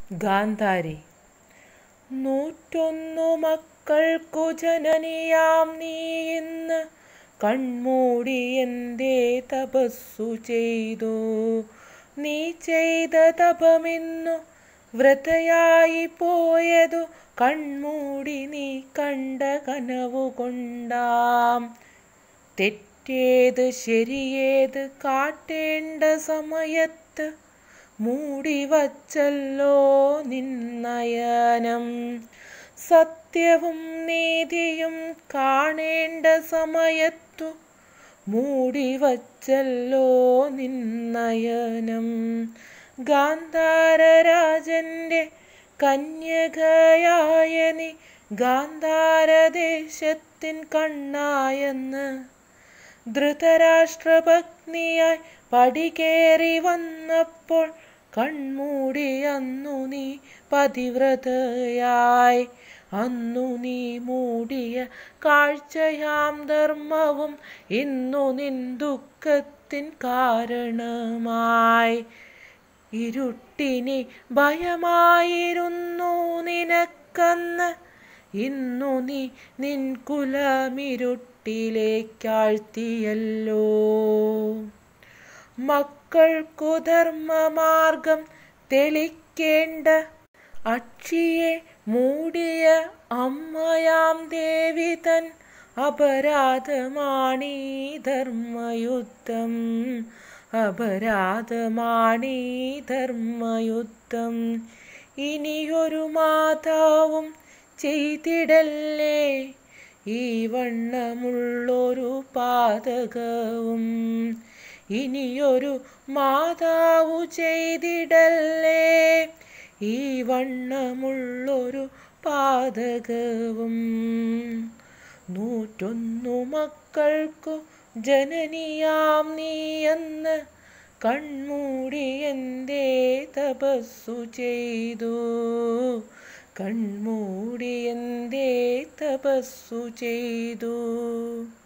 ഗാന്ധാരി നൂറ്റൊന്നു മക്കൾക്കു ജനനിയാം നീ ഇന്ന് കൺമൂടി എന്തേ തപസ്സു ചെയ്തു നീ ചെയ്ത തപമിന്നു വ്രതയായി പോയതു കൺമൂടി നീ കണ്ട കനവുകൊണ്ടാം തെറ്റേത് ശരിയേത് കാട്ടേണ്ട സമയത്ത് മൂടിവച്ചല്ലോ നിന്നയനം സത്യവും നീതിയും കാണേണ്ട സമയത്തു മൂടിവച്ചല്ലോ നിന്നയനം ഗാന്ധാരരാജന്റെ കന്യകയായ നീ ഗാന്ധാരദേശത്തിൻ കണ്ണായെന്ന് ധൃതരാഷ്ട്രപത്നിയായി പടികേറി വന്നപ്പോൾ കൺമൂടി അന്നു നീ പതിവ്രതയായി അന്നു നീ മൂടിയ കാഴ്ചയാം ധർമ്മവും ഇന്നു നിൻ ദുഃഖത്തിൻ കാരണമായി ഇരുട്ടിനി ഭയമായിരുന്നു നിനക്കന്ന് ഇന്നു നീ നിൻ കുലമിരുട്ടിലേക്കാഴ്ത്തിയല്ലോ മക്കൾക്കു ധർമ്മമാർഗം തെളിക്കേണ്ട അക്ഷിയെ മൂടിയ അമ്മയാം ദേവി തൻ അപരാധമാണീ ധർമ്മയുദ്ധം അപരാധമാണീ ധർമ്മയുദ്ധം ഇനിയൊരു മാതാവും ചെയ്തിടല്ലേ ഈ വണ്ണമുള്ളൊരു പാതകവും ഇനിയൊരു മാതാവു ചെയ്തിടല്ലേ ഈ വണ്ണമുള്ളൊരു പാതകവും നൂറ്റൊന്നു മക്കൾക്കു ജനനിയാം നീയെന്ന് കൺമൂടി എന്തേ തപസ്സു ചെയ്തു കൺമൂടി എന്തേ തപസ്സു ചെയ്തു